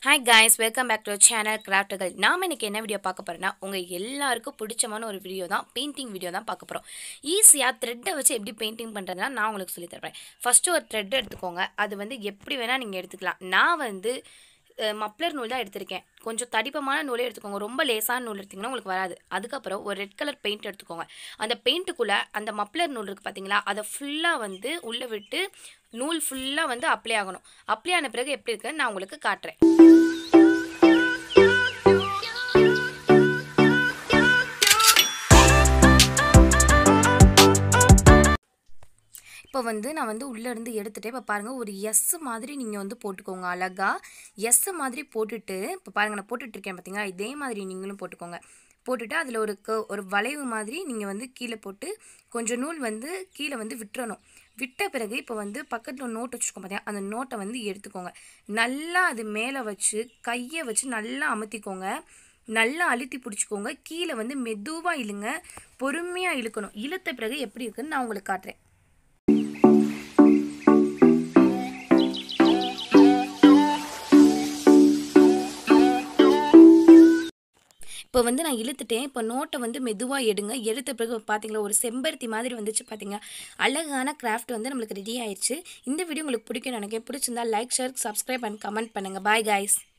hi guys welcome back to channel கிராஃப்ட்டுகள் நாம் இன்னைக்கு என்ன வீடியோ பார்க்க போகிறோன்னா உங்கள் எல்லாருக்கும் பிடிச்சமான ஒரு வீடியோ தான் பெயிண்டிங் வீடியோ தான் பார்க்க போகிறோம் ஈஸியாக த்ரெட்டை வச்சு எப்படி பெயிண்டிங் பண்ணுறதுனா நான் உங்களுக்கு சொல்லித் தரேன் ஃபஸ்ட்டு ஒரு த்ரெட் எடுத்துக்கோங்க அது வந்து எப்படி வேணால் நீங்கள் எடுத்துக்கலாம் நான் வந்து அஹ், மப்ளர் நூல் தான் எடுத்திருக்கேன் கொஞ்சம் தடிப்பமான நூலே எடுத்துக்கோங்க ரொம்ப லேசான நூல் எடுத்திங்கன்னா உங்களுக்கு வராது அதுக்கப்புறம் ஒரு ரெட் கலர் பெயிண்ட் எடுத்துக்கோங்க அந்த பெயிண்ட்டுக்குள்ளே அந்த மப்ளர் நூல் இருக்குது பார்த்தீங்களா அதை ஃபுல்லாக வந்து உள்ளே விட்டு நூல் ஃபுல்லாக வந்து அப்ளை ஆகணும் அப்ளை ஆன பிறகு எப்படி இருக்குன்னு நான் உங்களுக்கு காட்டுறேன் இப்போ வந்து நான் வந்து உள்ளேருந்து எடுத்துகிட்டே இப்போ பாருங்கள் ஒரு எஸ் மாதிரி நீங்கள் வந்து போட்டுக்கோங்க அழகாக எஸ் மாதிரி போட்டுட்டு இப்போ பாருங்கள் நான் போட்டுட்ருக்கேன் பார்த்தீங்களா இதே மாதிரி நீங்களும் போட்டுக்கோங்க போட்டுட்டு அதில் ஒரு க ஒரு வளைவு மாதிரி நீங்கள் வந்து கீழே போட்டு கொஞ்சம் நூல் வந்து கீழே வந்து விட்டுறணும் விட்ட பிறகு இப்போ வந்து பக்கத்தில் ஒரு நோட் வச்சுருக்கோம் பார்த்தீங்கன்னா அந்த நோட்டை வந்து எடுத்துக்கோங்க நல்லா அது மேலே வச்சு கையை வச்சு நல்லா அமுத்திக்கோங்க நல்லா அழுத்தி பிடிச்சிக்கோங்க கீழே வந்து மெதுவாக இழுங்க பொறுமையாக இழுக்கணும் இழுத்த பிறகு எப்படி இருக்குன்னு நான் உங்களுக்கு காட்டுறேன் இப்போ வந்து நான் இழுத்துட்டேன் இப்போ நோட்டை வந்து மெதுவாக எடுங்க எடுத்த பிறகு பார்த்தீங்களா ஒரு செம்பருத்தி மாதிரி வந்துச்சு பார்த்தீங்க அழகான கிராஃப்ட் வந்து நம்மளுக்கு ரெடி ஆயிடுச்சு இந்த வீடியோ உங்களுக்கு பிடிக்கும் நினைக்கிறேன் பிடிச்சிருந்தா like share subscribe and comment பண்ணுங்கள் பாய் guys